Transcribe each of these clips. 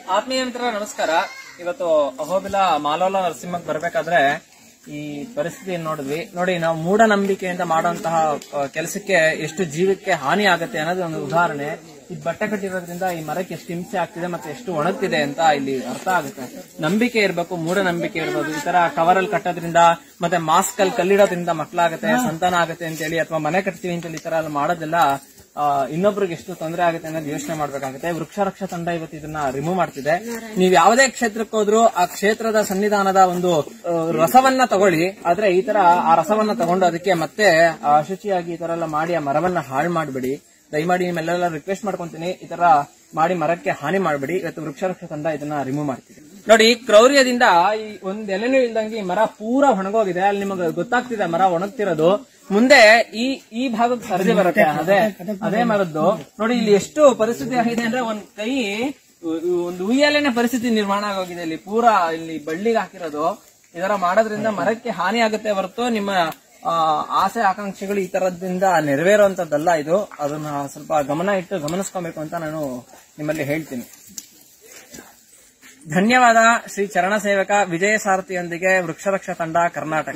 ಆತ್ಮೀಯ ಮಿತ್ರ ನಮಸ್ಕಾರ ಇವತ್ತು ಅಹೋಬಿಲ ಮಾಲೋಲ ನರಸಿಂಹಕ್ಕೆ ಬರ್ಬೇಕಾದ್ರೆ ಈ ಪರಿಸ್ಥಿತಿ ನೋಡಿದ್ವಿ ನೋಡಿ ನಾವು ಮೂಢನಂಬಿಕೆಯಿಂದ ಮಾಡುವಂತಹ ಕೆಲಸಕ್ಕೆ ಎಷ್ಟು ಜೀವಕ್ಕೆ ಹಾನಿ ಆಗುತ್ತೆ ಅನ್ನೋದು ಒಂದು ಉದಾಹರಣೆ ಈ ಬಟ್ಟೆ ಕಟ್ಟಿರೋದ್ರಿಂದ ಈ ಮರಕ್ಕೆ ಎಷ್ಟು ಹಿಂಸೆ ಆಗ್ತಿದೆ ಮತ್ತೆ ಎಷ್ಟು ಒಣಗ್ತಿದೆ ಅಂತ ಇಲ್ಲಿ ಅರ್ಥ ಆಗುತ್ತೆ ನಂಬಿಕೆ ಇರಬೇಕು ಮೂಢನಂಬಿಕೆ ಇರ್ಬೋದು ಈ ತರ ಕವರ್ ಅಲ್ಲಿ ಕಟ್ಟೋದ್ರಿಂದ ಮತ್ತೆ ಮಾಸ್ಕ್ ಅಲ್ಲಿ ಕಲ್ಲಿಡೋದ್ರಿಂದ ಮಕ್ಕಳಾಗುತ್ತೆ ಸಂತಾನ ಆಗುತ್ತೆ ಅಂತೇಳಿ ಅಥವಾ ಮನೆ ಕಟ್ತೀವಿ ಅಂತೇಳಿ ಈ ತರ ಎಲ್ಲ ಮಾಡೋದೆಲ್ಲ ಆ, ಇನ್ನೊಬ್ರಿಗೆ ಎಷ್ಟು ತೊಂದರೆ ಆಗುತ್ತೆ ಅನ್ನೋದು ಯೋಚನೆ ಮಾಡ್ಬೇಕಾಗುತ್ತೆ ವೃಕ್ಷ ರಕ್ಷಾ ತಂಡ ಇವತ್ತು ಇದನ್ನ ರಿಮೂವ್ ಮಾಡ್ತಿದೆ ನೀವು ಯಾವುದೇ ಕ್ಷೇತ್ರಕ್ಕೆ ಹೋದ್ರು ಆ ಕ್ಷೇತ್ರದ ಸನ್ನಿಧಾನದ ಒಂದು ಆ, ರಸವನ್ನ ತಗೊಳ್ಳಿ ಆದ್ರೆ ಈ ತರ ಆ ರಸವನ್ನ ತಗೊಂಡು ಅದಕ್ಕೆ ಮತ್ತೆ ಆ, ಅಶುಚಿಯಾಗಿ ಈ ತರ ಎಲ್ಲ ಮಾಡಿ ಆ ಮರವನ್ನ ಹಾಳು ಮಾಡಬೇಡಿ ದಯಮಾಡಿ ನಿಮ್ಮೆಲ್ಲ ರಿಕ್ವೆಸ್ಟ್ ಮಾಡ್ಕೊಂತೀನಿ ಈ ತರ ಮಾಡಿ ಮರಕ್ಕೆ ಹಾನಿ ಮಾಡಬೇಡಿ ಇವತ್ತು ವೃಕ್ಷ ರಕ್ಷಾ ತಂಡ ಇದನ್ನ ರಿಮೂವ್ ಮಾಡ್ತಿದೆ ನೋಡಿ ಕ್ರೌರ್ಯದಿಂದ ಈ ಒಂದ್ ಎಲೆನೂ ಇಲ್ದಂಗೆ ಈ ಮರ ಪೂರಾ ಒಣಗೋಗಿದೆ ಅಲ್ಲಿ ನಿಮಗೆ ಗೊತ್ತಾಗ್ತಿದೆ ಮರ ಒಣಗ್ತಿರೋದು ಮುಂದೆ ಈ ಈ ಭಾಗಕ್ಕೆ ಸರದಿ ಬರುತ್ತೆ ಅದೇ ಅದೇ ಮರದ್ದು ನೋಡಿ ಇಲ್ಲಿ ಎಷ್ಟು ಪರಿಸ್ಥಿತಿ ಆಗಿದೆ ಅಂದ್ರೆ ಒಂದ್ ಕೈ ಒಂದು ಉಯ್ಯಾಲೆನೆ ಪರಿಸ್ಥಿತಿ ನಿರ್ಮಾಣ ಆಗೋಗಿದೆ ಇಲ್ಲಿ ಪೂರಾ ಇಲ್ಲಿ ಬಳ್ಳಿಗೆ ಹಾಕಿರೋದು ಇದರ ಮಾಡೋದ್ರಿಂದ ಮರಕ್ಕೆ ಹಾನಿ ಆಗುತ್ತೆ ಹೊರತು ನಿಮ್ಮ ಆ, ಆಸೆ ಆಕಾಂಕ್ಷೆಗಳು ಈ ತರದಿಂದ ನೆರವೇರುವಂತದ್ದಲ್ಲ ಇದು ಅದನ್ನ ಸ್ವಲ್ಪ ಗಮನ ಇಟ್ಟು ಗಮನಿಸ್ಕೊಬೇಕು ಅಂತ ನಾನು ನಿಮ್ಮಲ್ಲಿ ಹೇಳ್ತೀನಿ ಧನ್ಯವಾದ ಶ್ರೀ ಚರಣ ಸೇವಕ ವಿಜಯ ಸಾರಥಿಯೊಂದಿಗೆ ವೃಕ್ಷರಕ್ಷಾ ತಂಡ ಕರ್ನಾಟಕ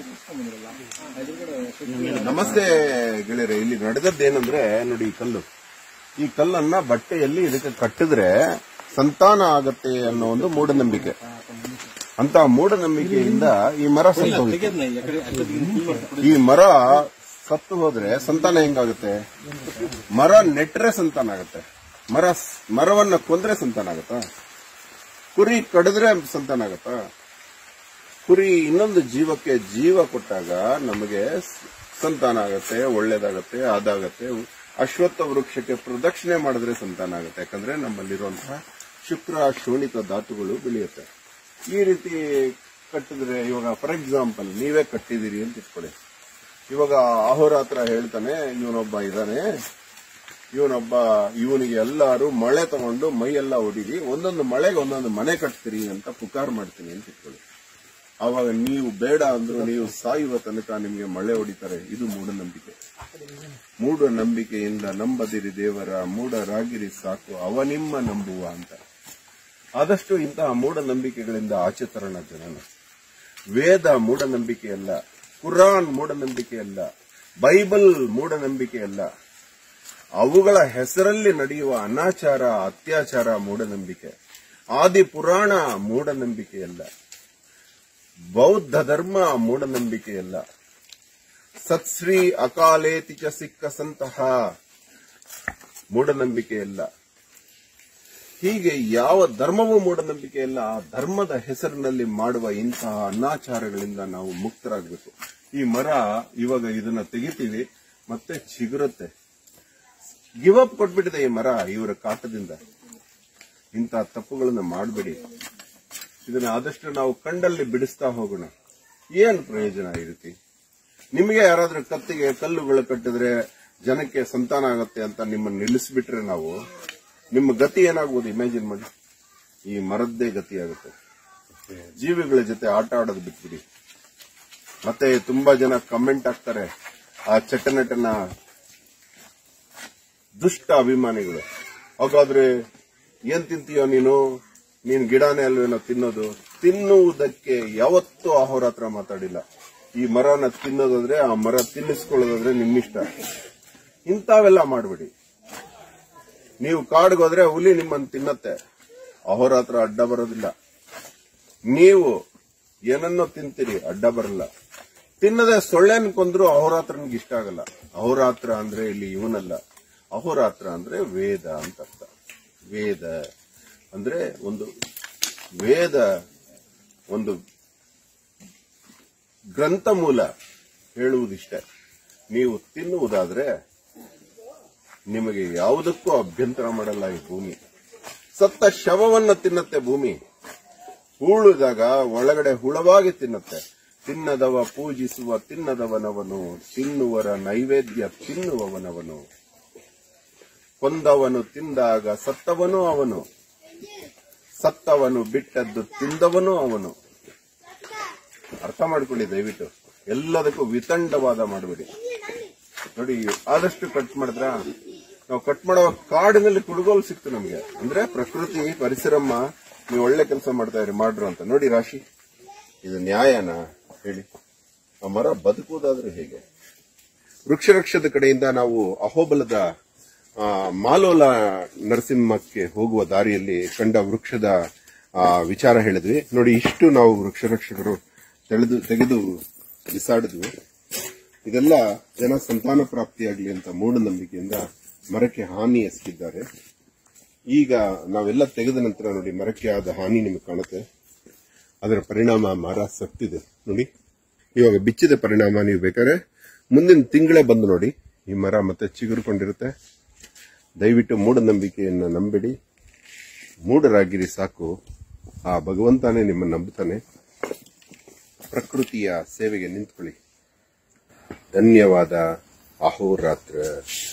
ನಮಸ್ತೆ ಗೆಳೆಯರೆ ಇಲ್ಲಿ ನಡೆದದ್ದೇನಂದ್ರೆ ನೋಡಿ ಈ ಕಲ್ಲು ಈ ಕಲ್ಲನ್ನ ಬಟ್ಟೆಯಲ್ಲಿ ಇದಕ್ಕೆ ಕಟ್ಟಿದ್ರೆ ಸಂತಾನ ಆಗತ್ತೆ ಅನ್ನೋ ಒಂದು ಮೂಢನಂಬಿಕೆ ಅಂತ ಮೂಢನಂಬಿಕೆಯಿಂದ ಈ ಮರ ಸತ್ತೋಗುತ್ತೆ ಈ ಮರ ಸತ್ತು ಹೋದ್ರೆ ಸಂತಾನ ಹೆಂಗಾಗುತ್ತೆ ಮರ ನೆಟ್ರೆ ಸಂತಾನ ಆಗುತ್ತೆ ಮರ ಮರವನ್ನ ಕೊಂದ್ರೆ ಸಂತಾನ ಆಗತ್ತಾ ಕುರಿ ಕಡಿದ್ರೆ ಸಂತಾನ ಆಗತ್ತಾ ಕುರಿ ಇನ್ನೊಂದು ಜೀವಕ್ಕೆ ಜೀವ ಕೊಟ್ಟಾಗ ನಮಗೆ ಸ್- ಸಂತಾನ ಆಗತ್ತೆ ಒಳ್ಳೇದಾಗತ್ತೆ ಅದಾಗತ್ತೆ ಅಶ್ವತ್ಥ ವೃಕ್ಷಕ್ಕೆ ಪ್ರದಕ್ಷಿಣೆ ಮಾಡಿದ್ರೆ ಸಂತಾನ ಆಗುತ್ತೆ ಯಾಕಂದ್ರೆ ನಮ್ಮಲ್ಲಿರುವಂತಹ ಶುಕ್ರ ಶೋಣಿತ ಧಾತುಗಳು ಬೆಳೆಯುತ್ತೆ ಈ ರೀತಿ ಕಟ್ಟಿದ್ರೆ ಇವಾಗ ಫಾರ್ ಎಕ್ಸಾಂಪಲ್ ನೀವೇ ಕಟ್ಟಿದಿರಿ ಅಂತ ಇಟ್ಕೊಳ್ಳಿ ಇವಾಗ ಅಹೋರಾತ್ರ ಹೇಳ್ತಾನೆ ಇವನೊಬ್ಬ ಇದ್ದಾನೆ ಇವನೊಬ್ಬ ಇವನಿಗೆ ಎಲ್ಲಾರು ಮಳೆ ತಗೊಂಡು ಮೈ ಎಲ್ಲ ಹೊಡಿರಿ ಒಂದೊಂದು ಮಳೆಗೆ ಒಂದೊಂದು ಮನೆ ಕಟ್ತೀರಿ ಅಂತ ಪುಕಾರ್ ಮಾಡ್ತೀನಿ ಅಂತ ಇಟ್ಕೊಳ್ಳಿ ಅವಾಗ ನೀವು ಬೇಡ ಅಂದ್ರು ನೀವು ಸಾಯುವ ತನಕ ನಿಮ್ಗೆ ಮಳೆ ಹೊಡಿತಾರೆ ಇದು ಮೂಢನಂಬಿಕೆ ಮೂಢನಂಬಿಕೆಯಿಂದ ನಂಬದಿರಿ ದೇವರ ಮೂಢರಾಗಿರಿ ಸಾಕು ಅವ ನಿಮ್ಮ ನಂಬುವ ಅಂತ ಆದಷ್ಟು ಇಂತಹ ಮೂಢನಂಬಿಕೆಗಳಿಂದ ಆಚೆ ತರೋಣ ಜನನ ವೇದ ಮೂಢನಂಬಿಕೆಯಲ್ಲ ಕುರಾನ್ ಮೂಢನಂಬಿಕೆಯಲ್ಲ ಬೈಬಲ್ ಮೂಢನಂಬಿಕೆಯಲ್ಲ ಅವುಗಳ ಹೆಸರಲ್ಲಿ ನಡೆಯುವ ಅನಾಚಾರ ಅತ್ಯಾಚಾರ ಮೂಢನಂಬಿಕೆ ಆದಿ ಪುರಾಣ ಮೂಢನಂಬಿಕೆಯಲ್ಲ ಬೌದ್ಧ ಧರ್ಮ ಮೂಢನಂಬಿಕೆಯಲ್ಲ ಸತ್ಶ್ರೀ ಅಕಾಲೇತಿ ಚ ಸಿಕ್ಕ ಸಂತಹ ಮೂಢನಂಬಿಕೆಯಲ್ಲ ಹೀಗೆ ಯಾವ ಧರ್ಮವೂ ಮೂಢನಂಬಿಕೆಯಲ್ಲ ಆ ಧರ್ಮದ ಹೆಸರಿನಲ್ಲಿ ಮಾಡುವ ಇಂತಹ ಅನಾಚಾರಗಳಿಂದ ನಾವು ಮುಕ್ತರಾಗಬೇಕು ಈ ಮರ ಇವಾಗ ಇದನ್ನ ತೆಗಿತೀವಿ ಮತ್ತೆ ಚಿಗುರುತ್ತೆ ಗಿವ್ ಅಪ್ ಕೊಟ್ಬಿಟ್ಟಿದೆ ಈ ಮರ ಇವರ ಕಾಟದಿಂದ ಇಂತಹ ತಪ್ಪುಗಳನ್ನ ಮಾಡಬೇಡಿ ಇದನ್ನ ಆದಷ್ಟು ನಾವು ಕಂಡಲ್ಲಿ ಬಿಡಿಸ್ತಾ ಹೋಗೋಣ ಏನ್ ಪ್ರಯೋಜನ ಈ ರೀತಿ ನಿಮಗೆ ಯಾರಾದ್ರೂ ಕತ್ತಿಗೆ ಕಲ್ಲುಗಳು ಕಟ್ಟಿದ್ರೆ ಜನಕ್ಕೆ ಸಂತಾನ ಆಗತ್ತೆ ಅಂತ ನಿಮ್ಮನ್ನ ನಿಲ್ಲಿಸ್ಬಿಟ್ರೆ ನಾವು ನಿಮ್ಮ ಗತಿ ಏನಾಗ್ಬೋದು ಇಮ್ಯಾಜಿನ್ ಮಾಡಿ ಈ ಮರದ್ದೇ ಗತಿ ಆಗುತ್ತೆ ಜೀವಿಗಳ ಜೊತೆ ಆಟ ಆಡೋದು ಬಿಟ್ಬಿಡಿ ಮತ್ತೆ ತುಂಬಾ ಜನ ಕಮೆಂಟ್ ಹಾಕ್ತಾರೆ ಆ ಚಟನಟನ ದುಷ್ಟ ಅಭಿಮಾನಿಗಳು ಹಾಗಾದ್ರೆ ಏನ್ ತಿಂತೀಯೋ ನೀನು ನೀನ್ ಗಿಡನೇ ಅಲ್ವೇನೋ ತಿನ್ನೋದು ತಿನ್ನುವುದಕ್ಕೆ ಯಾವತ್ತೂ ಅಹೋರಾತ್ರ ಮಾತಾಡಿಲ್ಲ ಈ ಮರನ ತಿನ್ನೋದಾದ್ರೆ ಆ ಮರ ತಿನ್ನಿಸ್ಕೊಳ್ಳೋದಾದ್ರೆ ನಿಮ್ಮಿಷ್ಟ ಇಂಥವೆಲ್ಲ ಮಾಡಬೇಡಿ ನೀವು ಕಾಡ್ಗೋದ್ರೆ ಹುಲಿ ನಿಮ್ಮನ್ನು ತಿನ್ನತ್ತೆ ಅಹೋರಾತ್ರ ಅಡ್ಡ ಬರೋದಿಲ್ಲ ನೀವು ಏನನ್ನೋ ತಿಂತೀರಿ ಅಡ್ಡ ಬರಲ್ಲ ತಿನ್ನದೆ ಸೊಳ್ಳೆನ್ ಕೊಂದ್ರು ಅಹೋರಾತ್ರನಿಗೆ ಇಷ್ಟ ಆಗಲ್ಲ ಅಹೋರಾತ್ರ ಅಂದ್ರೆ ಇಲ್ಲಿ ಇವನಲ್ಲ ಅಹೋರಾತ್ರ ಅಂದ್ರೆ ವೇದ ಅಂತ ಅರ್ಥ ವೇದ ಅಂದ್ರೆ ಒಂದು ವೇದ ಒಂದು ಗ್ರಂಥ ಮೂಲ ಹೇಳುವುದಿಷ್ಟೇ ನೀವು ತಿನ್ನುವುದಾದ್ರೆ ನಿಮಗೆ ಯಾವುದಕ್ಕೂ ಅಭ್ಯಂತರ ಮಾಡಲ್ಲ ಈ ಭೂಮಿ ಸತ್ತ ಶವವನ್ನ ತಿನ್ನತ್ತೆ ಭೂಮಿ ಹೂಳಿದಾಗ ಒಳಗಡೆ ಹುಳವಾಗಿ ತಿನ್ನುತ್ತೆ ತಿನ್ನದವ ಪೂಜಿಸುವ ತಿನ್ನದವನವನು ತಿನ್ನುವರ ನೈವೇದ್ಯ ತಿನ್ನುವವನವನು ಕೊಂದವನು ತಿಂದಾಗ ಸತ್ತವನು ಅವನು ಸತ್ತವನು ಬಿಟ್ಟದ್ದು ತಿಂದವನು ಅವನು ಅರ್ಥ ಮಾಡ್ಕೊಳ್ಳಿ ದಯವಿಟ್ಟು ಎಲ್ಲದಕ್ಕೂ ವಿತಂಡವಾದ ಮಾಡಬೇಡಿ ನೋಡಿ ಆದಷ್ಟು ಕಟ್ ಮಾಡಿದ್ರ ನಾವು ಕಟ್ ಮಾಡೋ ಕಾಡಿನಲ್ಲಿ ಕುಡುಗೋಲು ಸಿಕ್ತು ನಮ್ಗೆ ಅಂದ್ರೆ ಪ್ರಕೃತಿ ಪರಿಸರಮ್ಮ ನೀವು ಒಳ್ಳೆ ಕೆಲಸ ಮಾಡ್ತಾ ಇರಿ ಮಾಡ್ರು ಅಂತ ನೋಡಿ ರಾಶಿ ಇದು ನ್ಯಾಯನಾ ಹೇಳಿ ಆ ಮರ ಬದುಕುವುದಾದ್ರೆ ಹೇಗೆ ವೃಕ್ಷ ರಕ್ಷದ ಕಡೆಯಿಂದ ನಾವು ಅಹೋಬಲದ ಆ, ಮಾಲೋಲ ನರಸಿಂಹಕ್ಕೆ ಹೋಗುವ ದಾರಿಯಲ್ಲಿ ಕಂಡ ವೃಕ್ಷದ ಆ, ವಿಚಾರ ಹೇಳಿದ್ವಿ ನೋಡಿ ಇಷ್ಟು ನಾವು ವೃಕ್ಷ ರಕ್ಷಕರು ತೆಗೆದು ತೆಗೆದು ಬಿಸಾಡಿದ್ವಿ ಇದೆಲ್ಲ ಜನ ಸಂತಾನ ಪ್ರಾಪ್ತಿಯಾಗಲಿ ಅಂತ ಮೂಢನಂಬಿಕೆಯಿಂದ ಮರಕ್ಕೆ ಹಾನಿ ಎಸಗಿದ್ದಾರೆ ಈಗ ನಾವೆಲ್ಲ ತೆಗೆದ ನಂತರ ನೋಡಿ ಮರಕ್ಕೆ ಆದ ಹಾನಿ ನಿಮಗೆ ಕಾಣುತ್ತೆ ಅದರ ಪರಿಣಾಮ ಮರ ಸತ್ತಿದೆ ನೋಡಿ ಇವಾಗ ಬಿಚ್ಚಿದ ಪರಿಣಾಮ ನೀವು ಬೇಕಾದ್ರೆ ಮುಂದಿನ ತಿಂಗಳೇ ಬಂದು ನೋಡಿ ಈ ಮರ ಮತ್ತೆ ಚಿಗುರುಕೊಂಡಿರುತ್ತೆ ದಯವಿಟ್ಟು ಮೂಢನಂಬಿಕೆಯನ್ನ ನಂಬಿಡಿ ಮೂಢರಾಗಿರಿ ಸಾಕು ಆ ಭಗವಂತನೇ ನಿಮ್ಮನ್ನು ನಂಬುತ್ತಾನೆ ಪ್ರಕೃತಿಯ ಸೇವೆಗೆ ನಿಂತ್ಕೊಳ್ಳಿ ಧನ್ಯವಾದ ಅಹೋರಾತ್ರ